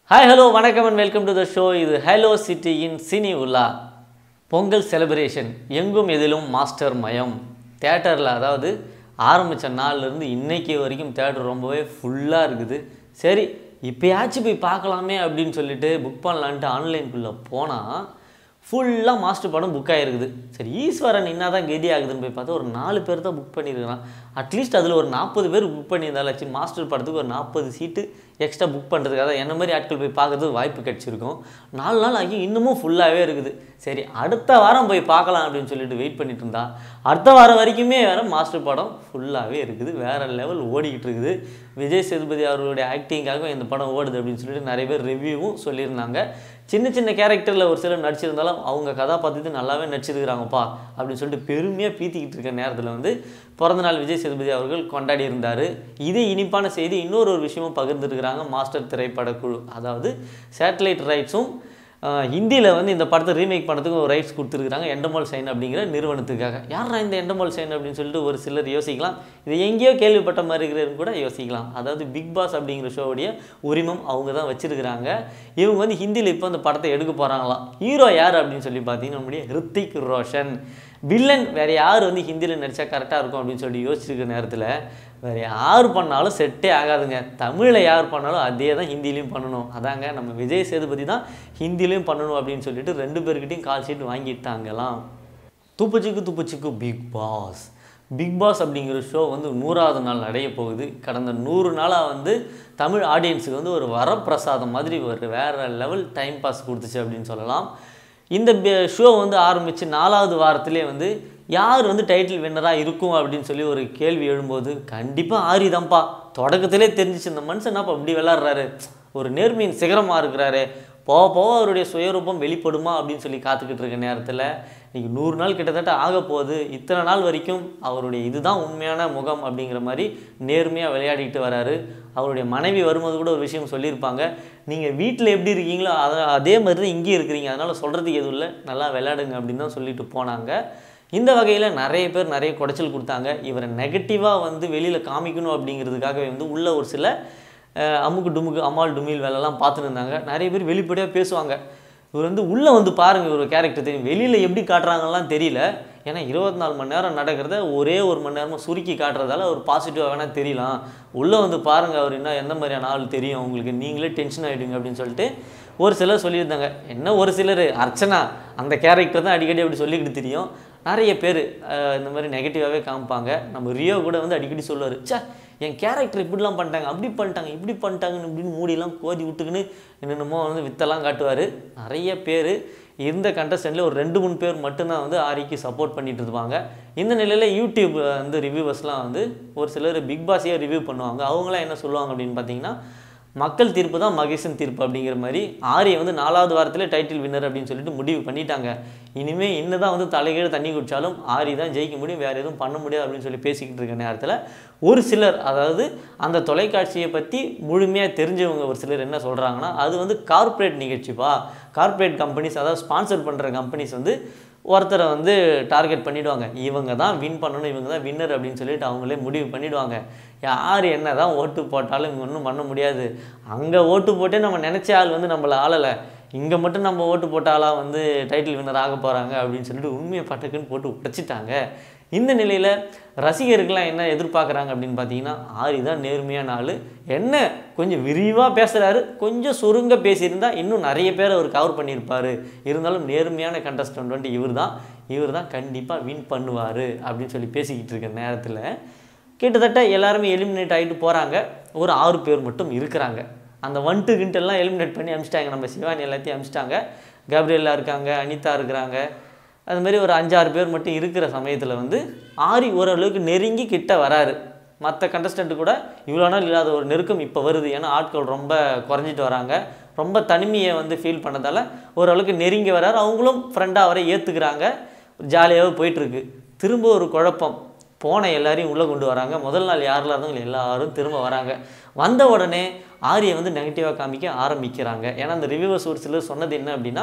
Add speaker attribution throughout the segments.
Speaker 1: hi hello வணக்கம் and welcome to the show இது hello சிட்டியின் சினி உலா பொங்கல் செலிப்ரேஷன் எங்கும் எதிலும் மாஸ்டர் மயம் தேட்டரில் அதாவது ஆரம்பித்த நாள்லேருந்து இன்னைக்கு வரைக்கும் தேட்டர் ரொம்பவே ஃபுல்லாக இருக்குது சரி இப்போயாச்சும் போய் பார்க்கலாமே அப்படின்னு சொல்லிட்டு புக் பண்ணலான்ட்டு ஆன்லைனுக்குள்ளே போனால் ஃபுல்லாக மாஸ்டர் படம் புக் ஆகிருக்குது சரி ஈஸ்வரன் என்ன தான் கெதி ஆகுதுன்னு போய் பார்த்தா ஒரு நாலு பேர் தான் புக் பண்ணியிருக்கிறான் அட்லீஸ்ட் அதில் ஒரு நாற்பது பேர் புக் பண்ணியிருந்தாலாச்சு மாஸ்டர் படத்துக்கு ஒரு நாற்பது சீட்டு எக்ஸ்ட்ரா புக் பண்ணுறதுக்காக என்ன மாதிரி ஆட்கள் போய் பார்க்கறதுக்கு வாய்ப்பு கிடச்சிருக்கும் நாலு நாள் ஆகி இன்னமும் ஃபுல்லாகவே இருக்குது சரி அடுத்த வாரம் போய் பார்க்கலாம் அப்படின்னு சொல்லிட்டு வெயிட் பண்ணிட்டு இருந்தா அடுத்த வாரம் வரைக்குமே வேறு மாஸ்டர் படம் ஃபுல்லாகவே இருக்குது வேறு லெவல் ஓடிக்கிட்டு இருக்குது விஜய் சேதுபதி அவர்களுடைய ஆக்டிங்காக இந்த படம் ஓடுது அப்படின்னு சொல்லிட்டு நிறைய பேர் ரிவ்யூவும் சொல்லியிருந்தாங்க சின்ன சின்ன கேரக்டரில் ஒரு சிலர் நடிச்சிருந்தாலும் அவங்க கதாபாத்திரத்தை நல்லாவே நடிச்சிருக்கிறாங்கப்பா அப்படின்னு சொல்லிட்டு பெருமையாக பீத்திக்கிட்டு இருக்க நேரத்தில் வந்து பிறந்தநாள் விஜய் சேதுபதி அவர்கள் கொண்டாடி இருந்தார் இதே இனிப்பான செய்தி இன்னொரு ஒரு விஷயமும் பகிர்ந்துருக்கிறாங்க மாஸ்டர் திரைப்படக்குழு அதாவது சேட்டலைட் ரைட்ஸும் ஹிந்தியில் வந்து இந்த படத்தை ரீமேக் பண்ணுறதுக்கு ஒரு ரைட்ஸ் கொடுத்துருக்காங்க எண்டமால் சைன் அப்படிங்கிற நிறுவனத்துக்காக யாரா இந்த எண்டமால் சைன் அப்படின்னு சொல்லிட்டு ஒரு சிலர் யோசிக்கலாம் இது எங்கேயோ கேள்விப்பட்ட மாதிரி இருக்கிறதுன்னு கூட யோசிக்கலாம் அதாவது பிக் பாஸ் அப்படிங்கிற ஷோவுடைய உரிமம் அவங்க தான் வச்சிருக்கிறாங்க இவங்க வந்து ஹிந்தியில் இப்போ அந்த படத்தை எடுக்க போகிறாங்களாம் ஹீரோ யார் அப்படின்னு சொல்லி பார்த்தீங்கன்னா நம்முடைய ஹிருத்திக் ரோஷன் வில்லன் வேறு யார் வந்து ஹிந்தியில் நடித்தா கரெக்டாக இருக்கும் அப்படின்னு சொல்லி யோசிச்சிருக்க நேரத்தில் வேறு யார் பண்ணாலும் செட்டே ஆகாதுங்க தமிழில் யார் பண்ணாலும் அதே தான் ஹிந்திலையும் பண்ணணும் அதாங்க நம்ம விஜய் சேதுபதி தான் ஹிந்திலையும் பண்ணணும் அப்படின்னு சொல்லிட்டு ரெண்டு பேர்கிட்டையும் கால் ஷீட் வாங்கிட்டாங்களாம் துப்புச்சிக்கு துப்புச்சிக்கு பிக் பாஸ் பிக் பாஸ் அப்படிங்கிற ஷோ வந்து நூறாவது நாள் அடைய போகுது கடந்த நூறு நாளாக வந்து தமிழ் ஆடியன்ஸுக்கு வந்து ஒரு வரப்பிரசாதம் மாதிரி ஒரு வேறு லெவல் டைம் பாஸ் கொடுத்துச்சு அப்படின்னு சொல்லலாம் இந்த ஷோ வந்து ஆரம்பித்து நாலாவது வாரத்திலே வந்து யார் வந்து டைட்டில் வின்னராக இருக்கும் அப்படின்னு சொல்லி ஒரு கேள்வி எழும்போது கண்டிப்பாக ஆரி தான்ப்பா தொடக்கத்திலே தெரிஞ்சிச்சு இந்த மனுஷன் என்னப்பா இப்படி விளாட்றாரு ஒரு நேர்மையின் சிகரமாக இருக்கிறாரு போக போக அவருடைய சுயரூபம் வெளிப்படுமா அப்படின்னு சொல்லி காத்துக்கிட்டு இருக்க நேரத்தில் இன்றைக்கி நூறு நாள் கிட்டத்தட்ட ஆக போகுது இத்தனை நாள் வரைக்கும் அவருடைய இதுதான் உண்மையான முகம் அப்படிங்கிற மாதிரி நேர்மையாக விளையாடிட்டு வராரு அவருடைய மனைவி வரும்போது கூட ஒரு விஷயம் சொல்லியிருப்பாங்க நீங்கள் வீட்டில் எப்படி இருக்கீங்களோ அதை அதே மாதிரி தான் இங்கேயும் இருக்கிறீங்க அதனால் சொல்கிறதுக்கு எதுவும் இல்லை நல்லா விளையாடுங்க அப்படின்னு தான் சொல்லிட்டு போனாங்க இந்த வகையில் நிறைய பேர் நிறைய குடைச்சல் கொடுத்தாங்க இவரை நெகட்டிவாக வந்து வெளியில் காமிக்கணும் அப்படிங்கிறதுக்காகவே வந்து உள்ள ஒரு சில அமுக்கு டுமுக்கு அம்மாள் டுமில் வேலைலாம் பார்த்துன்னு இருந்தாங்க நிறைய பேர் வெளிப்படையாக பேசுவாங்க இவர் வந்து உள்ளே வந்து பாருங்கள் இவர் கேரக்டர் தெரியும் வெளியில் எப்படி காட்டுறாங்கலாம் தெரியல ஏன்னா இருபத்தி நாலு மணி நேரம் நடக்கிறத ஒரே ஒரு மணி நேரமாக சுருக்கி காட்டுறதால ஒரு பாசிட்டிவாக வேணால் தெரியலாம் உள்ளே வந்து பாருங்கள் அவர் என்ன எந்த மாதிரியான ஆள் தெரியும் உங்களுக்கு நீங்களே டென்ஷன் ஆகிடுங்க அப்படின்னு சொல்லிட்டு ஒரு சிலர் சொல்லியிருந்தாங்க என்ன ஒரு சிலர் அர்ச்சனா அந்த கேரக்டர் தான் அடிக்கடி அப்படி சொல்லிக்கிட்டு தெரியும் நிறைய பேர் இந்த மாதிரி நெகட்டிவாகவே காமிப்பாங்க நம்ம ரியோ கூட வந்து அடிக்கடி சொல்லுவார் சே என் கேரக்டர் இப்படிலாம் பண்ணிட்டாங்க அப்படி பண்ணிட்டாங்க இப்படி பண்ணிட்டாங்கன்னு இப்படின்னு மூடிலாம் கோதி விட்டுக்குன்னு என்னென்னமோ வந்து வித்தெல்லாம் காட்டுவார் நிறைய பேர் இருந்த கண்டஸ்டன்ட்ல ஒரு ரெண்டு மூணு பேர் மட்டும்தான் வந்து ஆரிக்கு சப்போர்ட் பண்ணிட்டு இருப்பாங்க இந்த நிலையில் யூடியூப் வந்து ரிவ்யூவர்ஸ்லாம் வந்து ஒரு சிலர் பிக் பாஸையே ரிவ்யூ பண்ணுவாங்க அவங்களாம் என்ன சொல்லுவாங்க அப்படின்னு பார்த்தீங்கன்னா மக்கள் தீர்ப்பு தான் மகேசன் தீர்ப்பு அப்படிங்கிற மாதிரி ஆரியை வந்து நாலாவது வாரத்தில் டைட்டில் வின்னர் அப்படின்னு சொல்லிட்டு முடிவு பண்ணிட்டாங்க இனிமேல் என்ன தான் வந்து தலைகீழ் தண்ணி குடித்தாலும் ஆரி தான் ஜெயிக்க முடியும் வேறு எதுவும் பண்ண முடியாது அப்படின்னு சொல்லி பேசிக்கிட்டு இருக்க நேரத்தில் ஒரு சிலர் அதாவது அந்த தொலைக்காட்சியை பற்றி முழுமையாக தெரிஞ்சவங்க ஒரு சிலர் என்ன சொல்கிறாங்கன்னா அது வந்து கார்ப்பரேட் நிகழ்ச்சிப்பா கார்ப்பரேட் கம்பெனிஸ் அதாவது ஸ்பான்சர் பண்ணுற கம்பெனிஸ் வந்து ஒருத்தரை வந்து டார்கெட் பண்ணிவிடுவாங்க இவங்க தான் வின் பண்ணணும் இவங்க தான் வின்னர் அப்படின்னு சொல்லிட்டு அவங்களே முடிவு பண்ணிவிடுவாங்க யார் என்ன தான் ஓட்டு போட்டாலும் இங்கே ஒன்றும் பண்ண முடியாது அங்கே ஓட்டு போட்டே நம்ம நினச்ச ஆள் வந்து நம்மளை ஆளலை இங்கே மட்டும் நம்ம ஓட்டு போட்டாலாம் வந்து டைட்டில் வின்னர் ஆக போகிறாங்க அப்படின்னு சொல்லிட்டு உண்மையை பட்டக்குன்னு போட்டு உடைச்சிட்டாங்க இந்த நிலையில் ரசிகர்கள்லாம் என்ன எதிர்பார்க்குறாங்க அப்படின்னு பார்த்தீங்கன்னா ஆரி தான் நேர்மையான ஆள் என்ன கொஞ்சம் விரிவாக பேசுகிறாரு கொஞ்சம் சுருங்க பேசியிருந்தால் இன்னும் நிறைய பேர் அவர் கவர் பண்ணியிருப்பார் இருந்தாலும் நேர்மையான கண்டஸ்டன்ட் வந்துட்டு இவர் தான் இவர் தான் கண்டிப்பாக வின் பண்ணுவார் அப்படின்னு சொல்லி பேசிக்கிட்டு இருக்க நேரத்தில் கிட்டத்தட்ட எல்லாருமே எலிமினேட் ஆகிட்டு போகிறாங்க ஒரு ஆறு பேர் மட்டும் இருக்கிறாங்க அந்த ஒன் டு கிண்டெல்லாம் எலிமினேட் பண்ணி அமிச்சிட்டாங்க நம்ம சிவானி எல்லாத்தையும் அமிச்சிட்டாங்க கப்ரியல்லா இருக்காங்க அனிதா இருக்கிறாங்க அது மாதிரி ஒரு அஞ்சாறு பேர் மட்டும் இருக்கிற சமயத்தில் வந்து ஆரி ஓரளவுக்கு நெருங்கி கிட்ட வராரு மற்ற கண்டஸ்டண்ட்டு கூட இவ்வளோ நாள் இல்லாத ஒரு நெருக்கம் இப்போ வருது ஏன்னா ஆட்கள் ரொம்ப குறைஞ்சிட்டு வராங்க ரொம்ப தனிமையை வந்து ஃபீல் பண்ணதால் ஓரளவுக்கு நெருங்கி வராரு அவங்களும் ஃப்ரெண்டாக அவரை ஏற்றுக்கிறாங்க ஜாலியாகவே போயிட்டுருக்கு திரும்ப ஒரு குழப்பம் போன எல்லாரையும் உள்ளே கொண்டு வராங்க முதல் நாள் யாரெல்லாம் இருந்தாலும் எல்லாரும் திரும்ப வராங்க வந்த உடனே ஆரியை வந்து நெகட்டிவாக காமிக்க ஆரம்பிக்கிறாங்க ஏன்னா அந்த ரிவ்யூவர்ஸ் ஒரு சிலர் சொன்னது என்ன அப்படின்னா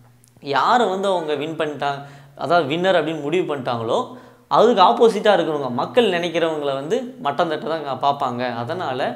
Speaker 1: யாரை வந்து அவங்க வின் பண்ணிட்டாங்க அதாவது வின்னர் அப்படின்னு முடிவு பண்ணிட்டாங்களோ அதுக்கு ஆப்போசிட்டாக இருக்கிறவங்க மக்கள் நினைக்கிறவங்கள வந்து மட்டம் தட்ட தான் பார்ப்பாங்க அதனால்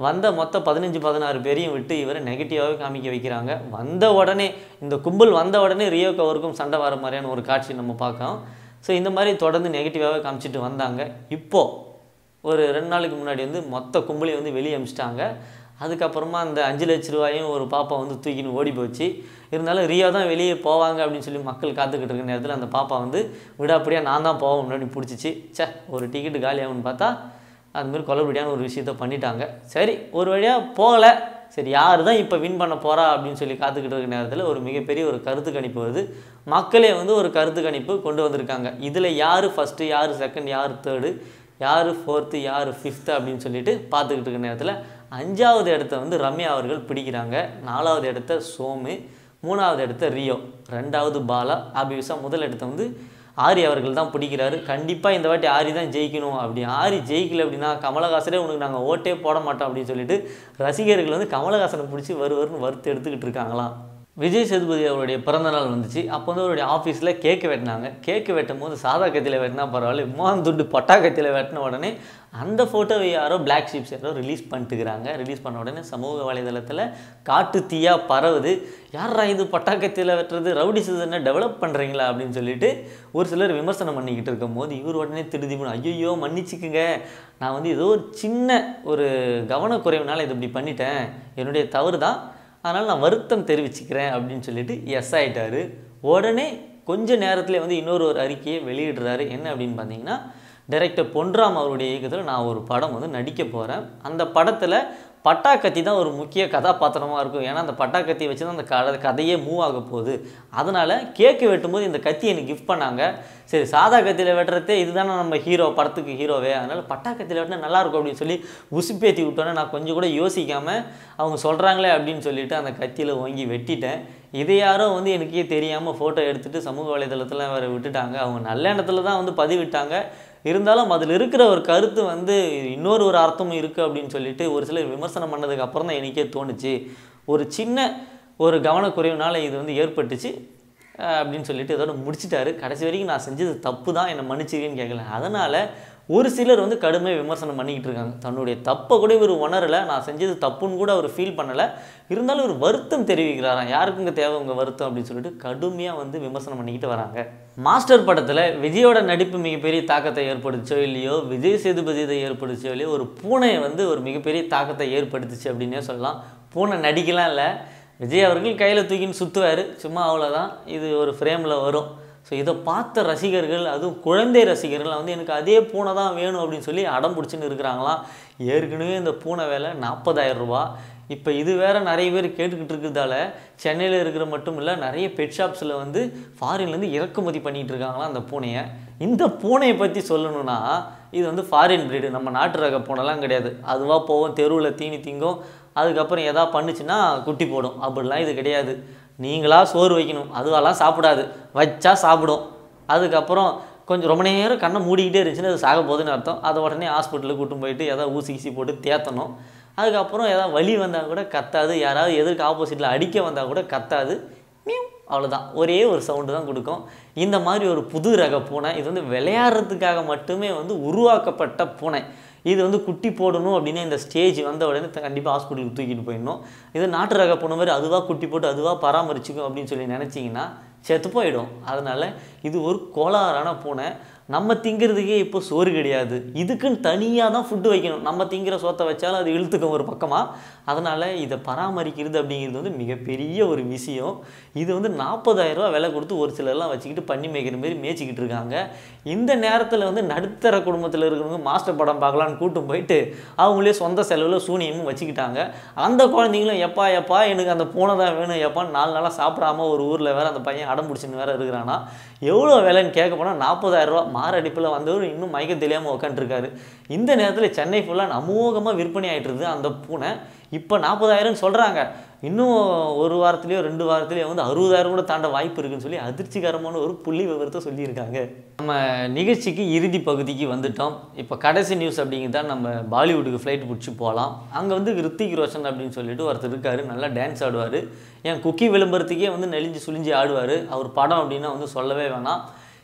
Speaker 1: வந்த மொத்த பதினஞ்சு பதினாறு பேரையும் விட்டு இவரை நெகட்டிவாகவே காமிக்க வைக்கிறாங்க வந்த உடனே இந்த கும்பல் வந்த உடனே ரியோக்கு அவருக்கும் சண்டை வர மாதிரியான ஒரு காட்சி நம்ம பார்க்கலாம் ஸோ இந்த மாதிரி தொடர்ந்து நெகட்டிவாகவே காமிச்சிட்டு வந்தாங்க இப்போது ஒரு ரெண்டு நாளைக்கு முன்னாடி வந்து மொத்த கும்பலையும் வந்து வெளியே அமிச்சிட்டாங்க அதுக்கப்புறமா அந்த அஞ்சு லட்ச ரூபாயும் ஒரு பாப்பா வந்து தூக்கின்னு ஓடி போச்சு இருந்தாலும் ரியா தான் வெளியே போவாங்க அப்படின்னு சொல்லி மக்கள் காத்துக்கிட்டு இருக்க நேரத்தில் அந்த பாப்பா வந்து விடாப்படியாக நான் தான் போவேன் முன்னாடி பிடிச்சிச்சு ச்சே ஒரு டிக்கெட்டு காலியாகும்னு பார்த்தா அதுமாரி கொலபடியான ஒரு விஷயத்த பண்ணிட்டாங்க சரி ஒரு வழியாக போகலை சரி யார் தான் இப்போ வின் பண்ண போகிறா அப்படின்னு சொல்லி காத்துக்கிட்டு இருக்க நேரத்தில் ஒரு மிகப்பெரிய ஒரு கருத்து கணிப்பு வருது மக்களே வந்து ஒரு கருத்து கணிப்பு கொண்டு வந்திருக்காங்க இதில் யார் ஃபஸ்ட்டு யார் செகண்ட் யார் தேர்டு யார் ஃபோர்த்து யார் ஃபிஃப்த்து அப்படின்னு சொல்லிட்டு பார்த்துக்கிட்டு இருக்க நேரத்தில் அஞ்சாவது இடத்த வந்து ரம்யா அவர்கள் பிடிக்கிறாங்க நாலாவது இடத்த சோமு மூணாவது இடத்த ரியோ ரெண்டாவது பாலா அபிவிசா முதல் இடத்த வந்து ஆரி அவர்கள் தான் பிடிக்கிறாரு கண்டிப்பாக இந்த வாட்டி ஆரி தான் ஜெயிக்கணும் அப்படி ஆரி ஜெயிக்கல அப்படின்னா கமலஹாசனே உனக்கு நாங்கள் ஓட்டே போட மாட்டோம் அப்படின்னு சொல்லிட்டு ரசிகர்கள் வந்து கமலஹாசனை பிடிச்சி வரு வருன்னு வறுத்து எடுத்துக்கிட்டு இருக்காங்களாம் விஜய் சேதுபதி அவருடைய பிறந்தநாள் வந்துச்சு அப்போ வந்து அவருடைய ஆஃபீஸில் கேக்கு வெட்டினாங்க கேக்கு வெட்டும் போது சாதா கத்தியில் வெட்டினா பரவாயில்ல இம்மான் துண்டு பட்டா கத்தியில் வெட்டின உடனே அந்த ஃபோட்டோவை யாரோ பிளாக் ஷீப்ஸ் யாரோ ரிலீஸ் பண்ணிட்டுக்கிறாங்க ரிலீஸ் பண்ண உடனே சமூக வலைதளத்தில் காட்டு தீயா பரவுது யாரா இது பட்டா கத்தியில் வெட்டுறது ரவுடி சீசனை டெவலப் பண்ணுறீங்களா அப்படின்னு சொல்லிட்டு ஒரு சிலர் விமர்சனம் பண்ணிக்கிட்டு இருக்கும் போது இவர் உடனே திருதி ஐயோ மன்னிச்சுக்குங்க நான் வந்து ஏதோ ஒரு சின்ன ஒரு கவனக்குறைவுனால இது இப்படி பண்ணிட்டேன் என்னுடைய தவறு தான் அதனால் நான் வருத்தம் தெரிவிச்சுக்கிறேன் அப்படின்னு சொல்லிட்டு எஸ் ஆயிட்டாரு உடனே கொஞ்ச நேரத்தில் வந்து இன்னொரு ஒரு அறிக்கையை வெளியிடுறாரு என்ன அப்படின்னு பார்த்தீங்கன்னா டைரக்டர் பொன்ராம் அவருடைய இயக்கத்தில் நான் ஒரு படம் வந்து நடிக்க போகிறேன் அந்த படத்தில் பட்டாக்கத்தி தான் ஒரு முக்கிய கதாபாத்திரமாக இருக்கும் ஏன்னா அந்த பட்டாக்கத்தியை வச்சு தான் அந்த கதை கதையே மூவ் ஆக போகுது அதனால் கேக்கு வெட்டும்போது இந்த கத்தி எனக்கு கிஃப்ட் பண்ணாங்க சரி சாதா கத்தியில் வெட்டுறதே இதுதானே நம்ம ஹீரோ படத்துக்கு ஹீரோவே அதனால் பட்டாக்கத்தியில் வெட்டினா நல்லாயிருக்கும் அப்படின்னு சொல்லி உசுப்பேத்தி விட்டோன்னே நான் கொஞ்சம் கூட யோசிக்காமல் அவங்க சொல்கிறாங்களே அப்படின்னு சொல்லிட்டு அந்த கத்தியில் வாங்கி வெட்டிட்டேன் இதை யாரோ வந்து எனக்கே தெரியாமல் ஃபோட்டோ எடுத்துகிட்டு சமூக வலைதளத்தில் வேறு விட்டுட்டாங்க அவங்க நல்ல எண்ணத்தில் தான் வந்து பதிவிட்டாங்க இருந்தாலும் அதில் இருக்கிற ஒரு கருத்து வந்து இன்னொரு ஒரு அர்த்தமும் இருக்குது அப்படின்னு சொல்லிட்டு ஒரு சிலர் விமர்சனம் பண்ணதுக்கு அப்புறம் தான் எனக்கே தோணுச்சு ஒரு சின்ன ஒரு கவனக்குறைவுனால இது வந்து ஏற்பட்டுச்சு அஹ் அப்படின்னு சொல்லிட்டு இதோட முடிச்சிட்டாரு கடைசி வரைக்கும் நான் செஞ்சது தப்பு தான் என்னை மன்னிச்சிருக்கேன்னு கேட்கல அதனால் ஒரு சிலர் வந்து கடுமையாக விமர்சனம் பண்ணிக்கிட்டு இருக்காங்க தன்னுடைய தப்பை கூட இவர் உணரலை நான் செஞ்சது தப்புன்னு கூட அவர் ஃபீல் பண்ணலை இருந்தாலும் ஒரு வருத்தம் தெரிவிக்கிறாராம் யாருக்குங்க தேவை உங்கள் வருத்தம் அப்படின்னு சொல்லிட்டு கடுமையாக வந்து விமர்சனம் பண்ணிக்கிட்டு வராங்க மாஸ்டர் படத்தில் விஜயோட நடிப்பு மிகப்பெரிய தாக்கத்தை ஏற்படுத்திச்சோ இல்லையோ விஜய் சேதுபதி இதை ஏற்படுத்திச்சோ இல்லையோ ஒரு பூனை வந்து ஒரு மிகப்பெரிய தாக்கத்தை ஏற்படுத்துச்சு அப்படின்னே சொல்லலாம் பூனை நடிக்கலாம் இல்லை விஜய் அவர்கள் கையில் தூக்கின்னு சுற்றுவார் சும்மா அவ்வளோதான் இது ஒரு ஃப்ரேமில் வரும் ஸோ இதை பார்த்த ரசிகர்கள் அதுவும் குழந்தை ரசிகர்கள் வந்து எனக்கு அதே பூனை தான் வேணும் அப்படின்னு சொல்லி அடம் பிடிச்சின்னு இருக்கிறாங்களாம் ஏற்கனவே இந்த பூனை வேலை நாற்பதாயிரம் ரூபா இப்போ இது வேற நிறைய பேர் கேட்டுக்கிட்டு இருக்கிறதால சென்னையில் இருக்கிற மட்டும் இல்லை நிறைய பெட் ஷாப்ஸில் வந்து ஃபாரின்லேருந்து இறக்குமதி பண்ணிகிட்டு இருக்காங்களாம் அந்த பூனையை இந்த பூனையை பற்றி சொல்லணும்னா இது வந்து ஃபாரின் breed நம்ம நாட்டு ரக பூனைலாம் கிடையாது அதுவாக போவோம் தெருவில் தீனி திங்கும் அதுக்கப்புறம் எதா பண்ணுச்சுன்னா குட்டி போடும் அப்படிலாம் இது கிடையாது நீங்களாக சோறு வைக்கணும் அதுவெல்லாம் சாப்பிடாது வச்சா சாப்பிடும் அதுக்கப்புறம் கொஞ்சம் ரொம்ப நேரம் கண்ணை மூடிக்கிட்டே இருந்துச்சுன்னா அது சாக போகுதுன்னு அர்த்தம் அதை உடனே ஹாஸ்பிட்டலுக்கு கூட்டும் போயிட்டு எதாவது ஊசி கீசி போட்டு தேத்தணும் அதுக்கப்புறம் எதாவது வலி வந்தால் கூட கத்தாது யாராவது எதிர்க்கு ஆப்போசிட்டில் அடிக்க வந்தால் கூட கத்தாது மியூ அவ்வளோதான் ஒரே ஒரு சவுண்டு தான் கொடுக்கும் இந்த மாதிரி ஒரு புது ரக பூனை இது வந்து விளையாடுறதுக்காக மட்டுமே வந்து உருவாக்கப்பட்ட பூனை இது வந்து குட்டி போடணும் அப்படின்னா இந்த ஸ்டேஜ் வந்த உடனே கண்டிப்பாக ஹாஸ்பிட்டலுக்கு தூக்கிட்டு போயிடணும் இது நாட்டு ரக பூனை மாதிரி அதுவாக குட்டி போட்டு அதுவாக பராமரிச்சுக்கும் அப்படின்னு சொல்லி நினச்சிங்கன்னா செத்து போயிடும் அதனால் இது ஒரு கோளாறான பூனை நம்ம திங்கிறதுக்கே இப்போ சோறு கிடையாது இதுக்குன்னு தனியாக தான் ஃபுட்டு வைக்கணும் நம்ம திங்கிற சோத்தை வச்சாலும் அது இழுத்துக்கும் ஒரு பக்கமாக அதனால் இதை பராமரிக்கிறது அப்படிங்கிறது வந்து மிகப்பெரிய ஒரு விஷயம் இது வந்து 40000 ரூபாய் விலை கொடுத்து ஒரு சிலர்லாம் வச்சுக்கிட்டு பண்ணி மேய்க்கிற மாதிரி மேய்ச்சிக்கிட்டு இருக்காங்க இந்த நேரத்தில் வந்து நடுத்தர குடும்பத்தில் இருக்கிறவங்க மாஸ்டர் படம் பார்க்கலான்னு கூட்டும் போயிட்டு அவங்களே சொந்த செலவில் சூனியமும் வச்சுக்கிட்டாங்க அந்த குழந்தைங்களும் எப்பா எப்பா எனக்கு அந்த பூனை தான் வேணும் எப்பான்னு நாலு நாளாக சாப்பிடாம ஒரு ஊரில் வேற அந்த பையன் அடம் பிடிச்சின்னு வேற இருக்கிறானா எவ்வளோ விலைன்னு கேட்க போனால் நாற்பதாயிரரூவா மாரடிப்பில் வந்தவர் இன்னும் மயக்கம் தெரியாமல் உட்காந்துருக்காரு இந்த நேரத்தில் சென்னை ஃபுல்லாக அமோகமாக விற்பனை ஆயிட்டு இருக்குது அந்த பூனை இப்போ நாற்பதாயிரம்னு சொல்கிறாங்க இன்னும் ஒரு வாரத்துலேயோ ரெண்டு வாரத்துலேயோ வந்து அறுபதாயிரம் கூட தாண்ட வாய்ப்பு இருக்குன்னு சொல்லி அதிர்ச்சிகரமான ஒரு புள்ளி விவரத்தை சொல்லியிருக்காங்க நம்ம நிகழ்ச்சிக்கு இறுதி பகுதிக்கு வந்துட்டோம் இப்போ கடைசி நியூஸ் அப்படிங்கிறது தான் நம்ம பாலிவுட்டுக்கு ஃப்ளைட் பிடிச்சி போகலாம் அங்கே வந்து ரித்திக் ரோஷன் அப்படின்னு சொல்லிட்டு ஒருத்தர் இருக்காரு நல்லா டான்ஸ் ஆடுவார் என் குக்கி விளம்பரத்துக்கே வந்து நெளிஞ்சு சுழிஞ்சு ஆடுவார் அவர் படம் அப்படின்னா வந்து சொல்லவே வேணாம்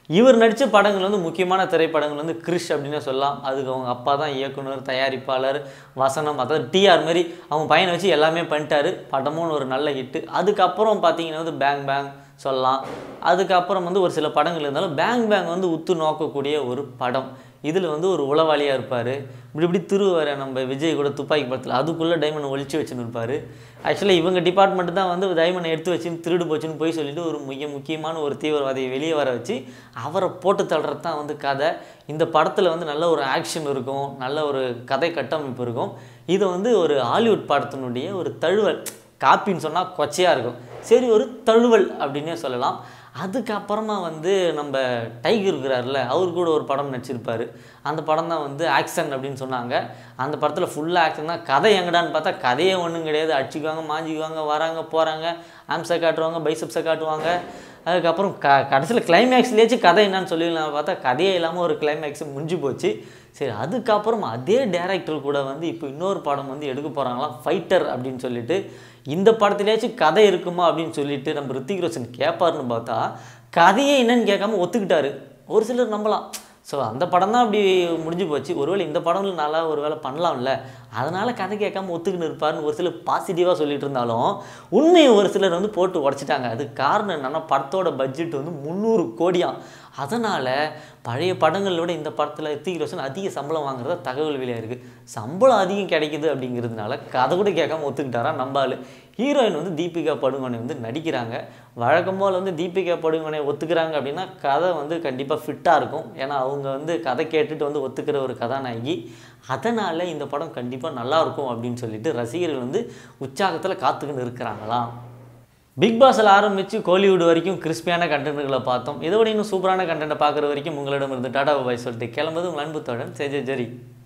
Speaker 1: இவர் நடித்த படங்கள் வந்து முக்கியமான திரைப்படங்கள் வந்து கிறிஷ் அப்படின்னு சொல்லலாம் அதுக்கு அவங்க அப்பா தான் இயக்குனர் தயாரிப்பாளர் வசனம் அதாவது டிஆர் மாதிரி அவங்க பையனை வச்சு எல்லாமே பண்ணிட்டாரு படமும் ஒரு நல்ல ஹிட்டு அதுக்கப்புறம் பார்த்தீங்கன்னா வந்து பேங் பேங் சொல்லலாம் அதுக்கப்புறம் வந்து ஒரு சில படங்கள் இருந்தாலும் பேங் பேங் வந்து உத்து நோக்கக்கூடிய ஒரு படம் இதில் வந்து ஒரு உளவாளியாக இருப்பார் இப்படி இப்படி திருவார நம்ம விஜய் கூட துப்பாக்கி படத்தில் அதுக்குள்ளே டைமண்ட் ஒழிச்சு வச்சுன்னு இருப்பார் ஆக்சுவலாக இவங்க டிபார்ட்மெண்ட் தான் வந்து டைமண்ட் எடுத்து வச்சுன்னு திருடு போச்சுன்னு போய் சொல்லிட்டு ஒரு மிக முக்கியமான ஒரு தீவிரவாதியை வெளியே வர வச்சு அவரை போட்டு தள்ளுறது தான் வந்து கதை இந்த படத்தில் வந்து நல்ல ஒரு ஆக்ஷன் இருக்கும் நல்ல ஒரு கதை கட்டமைப்பு இருக்கும் இது வந்து ஒரு ஹாலிவுட் படத்தினுடைய ஒரு தழுவல் காப்பின்னு சொன்னால் கொச்சையாக இருக்கும் சரி ஒரு தழுவல் அப்படின்னே சொல்லலாம் அதுக்கப்புறமா வந்து நம்ம டைகர் இருக்கிறார்ல அவர் கூட ஒரு படம் நடிச்சிருப்பார் அந்த படம் தான் வந்து ஆக்ஷன் அப்படின்னு சொன்னாங்க அந்த படத்தில் ஃபுல்லாக ஆக்ஷன் தான் கதை எங்கடான்னு பார்த்தா கதையே ஒன்றும் கிடையாது அடிச்சுக்குவாங்க மாஞ்சிக்குவாங்க வராங்க போகிறாங்க ஆம்ஸை காட்டுவாங்க பைசப்ஸை காட்டுவாங்க அதுக்கப்புறம் க கடைசியில் கிளைமேக்ஸ்லேயாச்சும் கதை என்னன்னு சொல்லிடலாம் பார்த்தா கதையே இல்லாமல் ஒரு கிளைமேக்ஸ் முடிஞ்சு போச்சு சரி அதுக்கப்புறம் அதே டேரக்டர் கூட வந்து இப்போ இன்னொரு படம் வந்து எடுக்க போகிறாங்களாம் ஃபைட்டர் அப்படின்னு சொல்லிட்டு இந்த படத்துலேயாச்சும் கதை இருக்குமா அப்படின்னு சொல்லிட்டு நம்ம ரித்திக் ரோஷன் கேட்பாருன்னு பார்த்தா கதையே என்னன்னு கேட்காம ஒத்துக்கிட்டாரு ஒரு சிலர் நம்பலாம் ஸோ அந்த படம் தான் அப்படி முடிஞ்சு போச்சு ஒருவேளை இந்த படங்கள் நல்லா ஒரு வேளை பண்ணலாம்ல அதனால் கதை கேட்காம ஒத்துக்கின்னு இருப்பாருன்னு ஒரு சிலர் பாசிட்டிவாக சொல்லிட்டு இருந்தாலும் உண்மையை ஒரு சிலர் வந்து போட்டு உடச்சிட்டாங்க அது காரணம் என்னன்னா படத்தோட பட்ஜெட் வந்து முந்நூறு கோடியாம் அதனால் பழைய படங்களோட இந்த படத்தில் ரித்திக் ரோஷன் அதிக சம்பளம் வாங்குறதா தகவல் வெளியாக இருக்குது சம்பளம் அதிகம் கிடைக்குது அப்படிங்கிறதுனால கதை கூட கேட்காம ஒத்துக்கிட்டாரா நம்பாள் ஹீரோயின் வந்து தீபிகா படுகோனே வந்து நடிக்கிறாங்க வழக்கம் போல் வந்து தீபிகா படுகோனே ஒத்துக்கிறாங்க அப்படின்னா கதை வந்து கண்டிப்பாக ஃபிட்டாக இருக்கும் ஏன்னா அவங்க வந்து கதை கேட்டுட்டு வந்து ஒத்துக்கிற ஒரு கதாநாயகி அதனால் இந்த படம் கண்டிப்பாக நல்லா இருக்கும் அப்படின்னு சொல்லிட்டு ரசிகர்கள் வந்து உற்சாகத்தில் காத்துக்கின்னு இருக்கிறாங்களாம் பிக் பாஸில் ஆரம்பித்து கோலிவுட் வரைக்கும் கிறிஸ்பியான கண்டென்ட்களை பார்த்தோம் இதோட இன்னும் சூப்பரான கண்டென்ட்டை பார்க்குற வரைக்கும் உங்களிடம் இருந்து டாடா பாய் சொல்லிட்டு கிளம்புது உங்கள் அன்பு தோழன் சேஜே ஜெரி